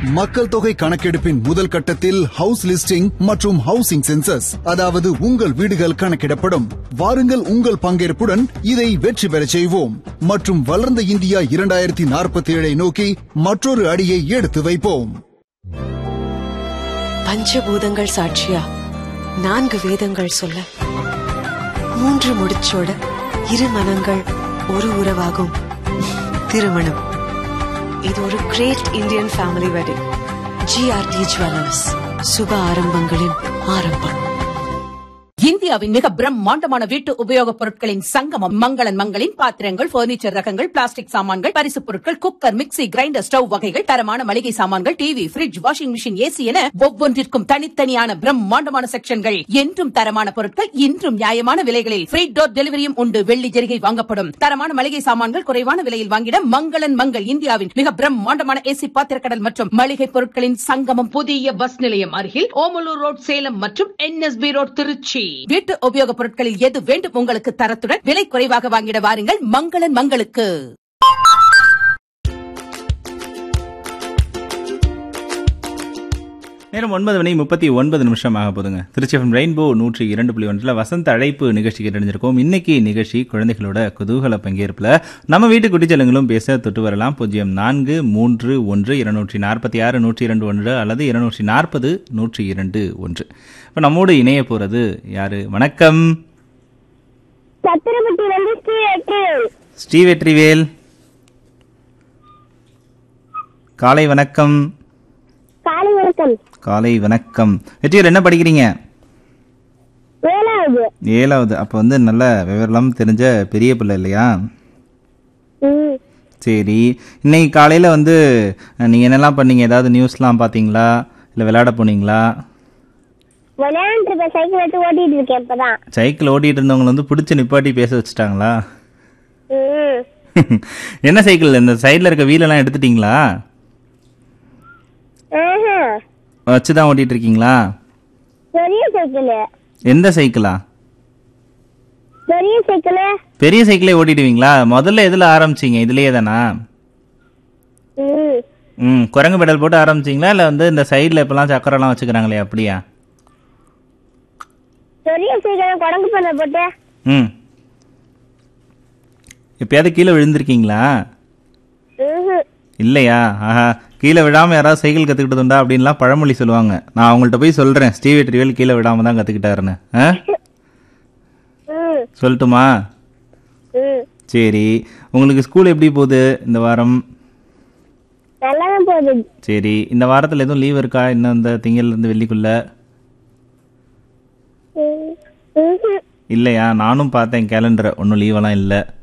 மக்கள் தொகை கணக்கெடுப்பின் முதல் கட்டத்தில் ஹவுஸ் லிஸ்டிங் மற்றும் ஹவுசிங் சென்சஸ் அதாவது உங்கள் வீடுகள் கணக்கிடப்படும் வாருங்கள் உங்கள் பங்கேற்புடன் இதை வெற்றி பெறச் செய்வோம் மற்றும் வளர்ந்த இந்தியா இரண்டாயிரத்தி நாற்பத்தி ஏழை நோக்கி மற்றொரு அடியை எடுத்து வைப்போம் பஞ்சபூதங்கள் சாட்சியா நான்கு வேதங்கள் சொல்ல மூன்று முடிச்சோட இரு மனங்கள் ஒரு உறவாகும் திருமணம் இது ஒரு great Indian family wedding GRT jewellers சுப ஆரம்பங்களின் ஆரம்பம் இந்தியாவின் மிக பிரம்மாண்டமான வீட்டு உபயோகப் பொருட்களின் சங்கமம் மங்களன் மங்களின் பாத்திரங்கள் பர்னிச்சர் ரகங்கள் பிளாஸ்டிக் சாமான்கள் பரிசுப் பொருட்கள் குக்கர் மிக்ஸி கிரைண்டர் ஸ்டவ் வகைகள் தரமான மளிகை சாமான்கள் TV fridge washing machine AC என ஒவ்வொன்றிற்கும் தனித்தனியான பிரம்மாண்டமான செக்ஷன்கள் என்றும் தரமான பொருட்கள் இன்றும் நியாயமான விலைகளில் ஃப்ரீ டோர் டெலிவரியும் உண்டு வெள்ளி ஜெரிகை வாங்கப்படும் தரமான மளிகை சாமான்கள் குறைவான விலையில் வாங்கிட மங்களன் மங்கள் இந்தியாவின் மிக பிரம்மாண்டமான ஏசி பாத்திரக்கடல் மற்றும் மளிகை பொருட்களின் சங்கமம் புதிய பஸ் நிலையம் அருகில் ஓமலூர் ரோட் சேலம் மற்றும் என்எஸ்பி ரோட் திருச்சி வீட்டு உபயோகப் பொருட்களில் எது வேண்டும் உங்களுக்கு தரத்துடன் விலை குறைவாக வாங்கிட வாருங்கள் மங்களன் மங்களுக்கு நேரம் ஒன்பது மணி முப்பத்தி ஒன்பது நிமிஷம் ஆக போதுங்க திருச்சி எஃப்எம் ரெயின்போ நூற்றி இரண்டு புள்ளி ஒன்றில் வசந்த அழைப்பு நிகழ்ச்சி கேட்டறிஞ்சிருக்கோம் இன்னைக்கு நிகழ்ச்சி குழந்தைகளோட குதூகல பங்கேற்பில் நம்ம வீட்டு குட்டிச்சலங்களும் பேச தொட்டு வரலாம் பூஜ்ஜியம் நான்கு மூன்று ஒன்று இருநூற்றி நாற்பத்தி ஆறு நூற்றி இரண்டு ஒன்று அல்லது இருநூற்றி நாற்பது நூற்றி இரண்டு ஒன்று இப்போ நம்மோடு இணைய போகிறது யாரு வணக்கம் சத்திரப்பட்டி வந்து ஸ்ரீ வெற்றிவேல் ஸ்ரீ வெற்றிவேல் காலை வணக்கம் காலை வணக்கம் காலை வணக்கம் வெற்றிவேல் என்ன படிக்கிறீங்க ஏழாவது ஏழாவது அப்போ வந்து நல்ல விவரம் தெரிஞ்ச பெரிய பிள்ளை இல்லையா ம் சரி இன்னைக்கு காலையில் வந்து நீங்கள் என்னெல்லாம் பண்ணீங்க ஏதாவது நியூஸ்லாம் பார்த்தீங்களா இல்லை விளையாட போனீங்களா விளையாண்டு இருப்பேன் சைக்கிள் எடுத்து ஓட்டிட்டு இருக்கேன் இப்பதான் சைக்கிள் ஓட்டிகிட்டு இருந்தவங்களை வந்து பிடிச்சி நிப்பாட்டி பேச வச்சுட்டாங்களா ம் என்ன சைக்கிள் இந்த சைடில் இருக்க வீலெல்லாம் எடுத்துட்டீங்களா ஆஹா வச்சு தான் ஓட்டிகிட்டு இருக்கீங்களா பெரிய சைக்கிள் எந்த சைக்கிளா பெரிய சைக்கிள் பெரிய சைக்கிளே ஓட்டிடுவீங்களா முதல்ல எதில் ஆரம்பிச்சீங்க இதுலேயே தானா ம் ம் குரங்கு பெடல் போட்டு ஆரம்பிச்சிங்களா இல்லை வந்து இந்த சைடில் இப்போலாம் சக்கரெல்லாம் வச்சுக்கிறாங்களே அப்படியா பெரிய சைக்கிள் குடங்கு பண்ண போட்டு ம் எப்பயாவது கீழே விழுந்திருக்கீங்களா ம் இல்லையா ஆஹா கீழே விழாமல் யாராவது சைக்கிள் கற்றுக்கிட்டதுண்டா அப்படின்லாம் பழமொழி சொல்லுவாங்க நான் அவங்கள்ட்ட போய் சொல்கிறேன் ஸ்டீவ் ட்ரிவல் கீழே விடாமல் தான் கற்றுக்கிட்டாருன்னு ஆ ம் சொல்லட்டுமா ம் சரி உங்களுக்கு ஸ்கூல் எப்படி போகுது இந்த வாரம் நல்லா தான் போகுது சரி இந்த வாரத்தில் எதுவும் லீவ் இருக்கா இன்னும் இந்த திங்கள்லேருந்து வெள்ளிக்குள்ள ம் ம் இல்லையா நானும் பார்த்தேன் கேலண்டரை ஒன்றும் லீவெல்லாம் இல்லை